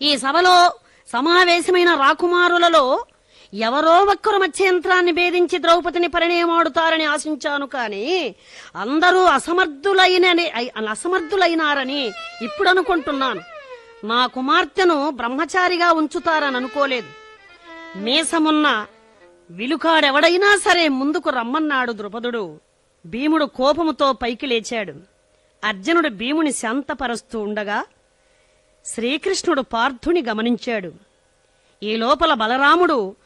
ఈ సభలో సమావేశమైన రాకుమారులలో ఎవరో ఒక్కరు మత్స్యంత్రాన్ని భేదించి ద్రౌపదిని పరిణయమాడుతారని ఆశించాను కాని అందరూ అసమర్థులైనని అయ్- అసమర్థులైనారని ఇప్పుడు అనుకుంటున్నాను నా కుమార్తెను బ్రహ్మచారిగా ఉంచుతారని అనుకోలేదు మీసమున్న విలుకాడెవడైనా సరే ముందుకు రమ్మన్నాడు ద్రుపదుడు భీముడు కోపముతో పైకి లేచాడు అర్జునుడు భీముని శాంతపరుస్తూ ఉండగా శ్రీకృష్ణుడు పార్థుని గమనించాడు ఈ లోపల బలరాముడు